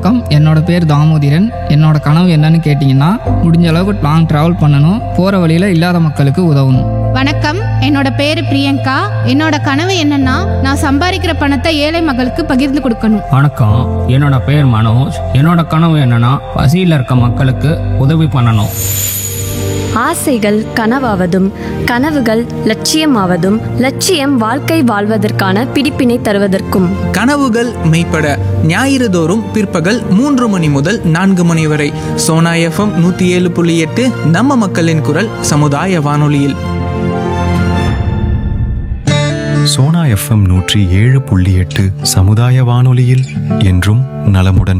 வணக்கம் என்னோட பேர் தாமோதிரன் என்னோட கனவு என்னன்னு கேட்டிங்கன்னா முடிஞ்ச அளவுக்கு லாங் ட்ராவல் பண்ணணும் போகிற வழியில் இல்லாத மக்களுக்கு உதவணும் வணக்கம் என்னோட பேரு பிரியங்கா என்னோட கனவு என்னன்னா நான் சம்பாதிக்கிற பணத்தை ஏழை மக்களுக்கு பகிர்ந்து கொடுக்கணும் வணக்கம் என்னோட பேர் மனோஜ் என்னோட கனவு என்னன்னா பசியில் இருக்க மக்களுக்கு உதவி பண்ணணும் ஆசைகள் கனவாவதும் கனவுகள் லட்சியமாவதும் லட்சியம் வாழ்க்கை வாழ்வதற்கான பிடிப்பினை தருவதற்கும் கனவுகள் மெய்ப்பட ஞாயிறு தோறும் பிற்பகல் மூன்று மணி முதல் நான்கு மணி வரை சோனா எஃப்எம் நூற்றி ஏழு புள்ளி எட்டு நம்ம மக்களின் குரல் சமுதாய வானொலியில் சோனா எஃப்எம் நூற்றி ஏழு புள்ளி எட்டு சமுதாய வானொலியில் என்றும் நலமுடன்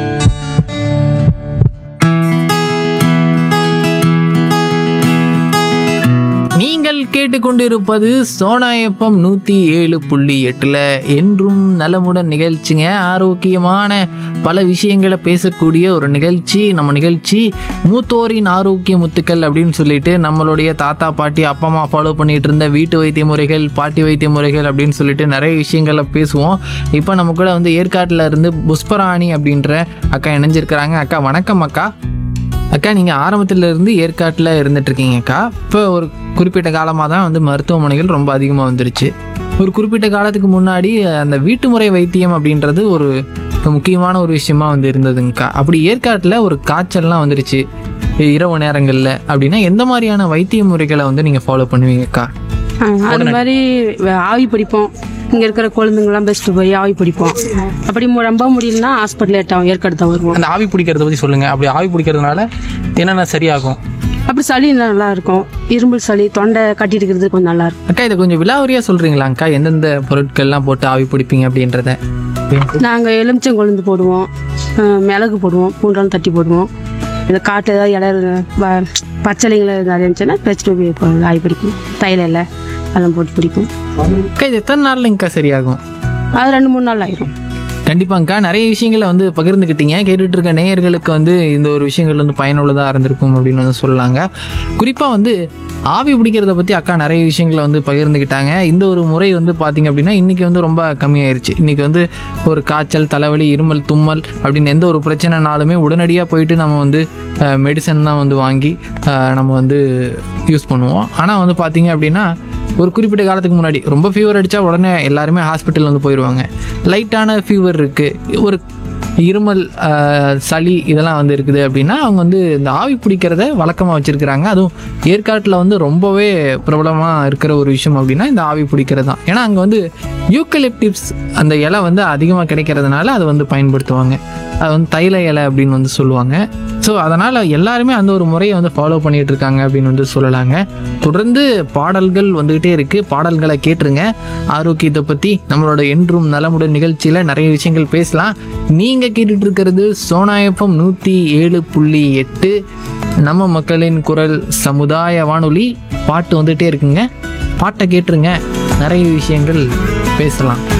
நீங்கள் கேட்டுக்கொண்டிருப்பது சோனா எஃப்எம் நூற்றி ஏழு புள்ளி எட்டில் என்றும் நலமுடன் நிகழ்ச்சிங்க ஆரோக்கியமான பல விஷயங்களை பேசக்கூடிய ஒரு நிகழ்ச்சி நம்ம நிகழ்ச்சி மூத்தோரின் ஆரோக்கிய முத்துக்கள் அப்படின்னு சொல்லிட்டு நம்மளுடைய தாத்தா பாட்டி அப்பா அம்மா ஃபாலோ பண்ணிட்டு இருந்த வீட்டு வைத்திய முறைகள் பாட்டி வைத்திய முறைகள் அப்படின்னு சொல்லிட்டு நிறைய விஷயங்களை பேசுவோம் இப்போ நம்ம கூட வந்து ஏற்காட்டில் இருந்து புஷ்பராணி அப்படின்ற அக்கா இணைஞ்சிருக்கிறாங்க அக்கா வணக்கம் அக்கா அக்கா நீங்கள் ஆரம்பத்துல இருந்து ஏற்காட்டில் இருந்துட்டு இருக்கீங்கக்கா இப்போ ஒரு குறிப்பிட்ட காலமாக தான் வந்து மருத்துவமனைகள் ரொம்ப அதிகமாக வந்துருச்சு ஒரு குறிப்பிட்ட காலத்துக்கு முன்னாடி அந்த வீட்டு முறை வைத்தியம் அப்படின்றது ஒரு முக்கியமான ஒரு விஷயமா வந்து இருந்ததுங்கக்கா அப்படி ஏற்காட்டில் ஒரு காய்ச்சல்லாம் வந்துருச்சு இரவு நேரங்களில் அப்படின்னா எந்த மாதிரியான வைத்திய முறைகளை வந்து நீங்கள் ஃபாலோ பண்ணுவீங்கக்கா ஆ, அது மாதிரி வ- ஆவி பிடிப்போம் இங்கே இருக்கிற குழந்தைங்களாம் பெஸ்ட்டு போய் ஆவி பிடிப்போம் அப்படி மு- ரொம்ப முடியலன்னா ஹாஸ்பிட்டல் லேட் ஆகும் ஏற்காடு தான் வருவோம் அந்த ஆவி பிடிக்கிறத பற்றி சொல்லுங்கள் அப்படி ஆவி பிடிக்கிறதுனால என்னென்ன சரியாகும் அப்படி சளி நல்லா இருக்கும் இரும்பல் சளி தொண்டை கட்டிட்டு இருக்கிறது கொஞ்சம் நல்லா இருக்கும் அக்கா இதை கொஞ்சம் விலாவரியாக சொல்கிறீங்களா அக்கா எந்தெந்த பொருட்கள்லாம் போட்டு ஆவி பிடிப்பீங்க அப்படின்றத நாங்கள் எலுமிச்சம் கொழுந்து போடுவோம் ஆ, மிளகு போடுவோம் பூண்டெல்லாம் தட்டி போடுவோம் இந்த காட்டு ஏதாவது இலை வ- பச்சளைங்களை நிறைய இருந்துச்சுன்னா வச்சுட்டு போய் இப்போ ஆவி பிடிக்கும் தைல இலை அதெல்லாம் போட்டு பிடிக்கும் அக்கா இது எத்தனை நாள்லங்கக்கா சரியாகும் அது ரெண்டு மூணு நாள் ஆயிரும் கண்டிப்பாங்கக்கா நிறைய விஷயங்களை வந்து பகிர்ந்துக்கிட்டீங்க கேட்டுட்டு இருக்க நேயர்களுக்கு வந்து இந்த ஒரு விஷயங்கள் வந்து பயனுள்ளதாக இருந்திருக்கும் அப்படின்னு வந்து சொல்லலாங்க குறிப்பாக வந்து ஆவி பிடிக்கிறத பற்றி அக்கா நிறைய விஷயங்களை வந்து பகிர்ந்துக்கிட்டாங்க இந்த ஒரு முறை வந்து பார்த்தீங்க அப்படின்னா இன்றைக்கி வந்து ரொம்ப கம்மியாயிருச்சு இன்றைக்கி வந்து ஒரு காய்ச்சல் தலைவலி இருமல் தும்மல் அப்படின்னு எந்த ஒரு பிரச்சனைனாலுமே உடனடியாக போயிட்டு நம்ம வந்து மெடிசன் தான் வந்து வாங்கி அஹ், நம்ம வந்து யூஸ் பண்ணுவோம் ஆனால் வந்து பார்த்தீங்க அப்படின்னா ஒரு குறிப்பிட்ட காலத்துக்கு முன்னாடி ரொம்ப ஃபீவர் அடித்தா உடனே எல்லாருமே ஹாஸ்பிட்டல் வந்து போயிடுவாங்க லைட்டான ஃபீவர் இருக்குது ஒரு இருமல் ஆஹ், சளி இதெல்லாம் வந்து இருக்குது அப்படின்னா அவங்க வந்து இந்த ஆவி பிடிக்கிறத வழக்கமாக வச்சுருக்கிறாங்க அதுவும் ஏற்காட்டில் வந்து ரொம்பவே பிரபலமாக இருக்கிற ஒரு விஷயம் அப்படின்னா இந்த ஆவி பிடிக்கிறது தான் ஏன்னா அங்கே வந்து யூக்கலிப்டிப்ஸ் அந்த இலை வந்து அதிகமாக கிடைக்கிறதுனால அதை வந்து பயன்படுத்துவாங்க அது வந்து தைல இலை அப்படின்னு வந்து சொல்லுவாங்க ஸோ அதனால் எல்லாருமே அந்த ஒரு முறையை வந்து ஃபாலோ பண்ணிட்டு இருக்காங்க அப்படின்னு வந்து சொல்லலாங்க தொடர்ந்து பாடல்கள் வந்துகிட்டே இருக்குது பாடல்களை கேட்டுருங்க ஆரோக்கியத்தை பற்றி நம்மளோட என்றும் நலமுடன் நிகழ்ச்சியில் நிறைய விஷயங்கள் பேசலாம் நீங்கள் கேட்டுட்டு இருக்கிறது சோனாயப்பம் நூற்றி ஏழு புள்ளி எட்டு நம்ம மக்களின் குரல் சமுதாய வானொலி பாட்டு வந்துகிட்டே இருக்குங்க பாட்டை கேட்டுருங்க நிறைய விஷயங்கள் பேசலாம்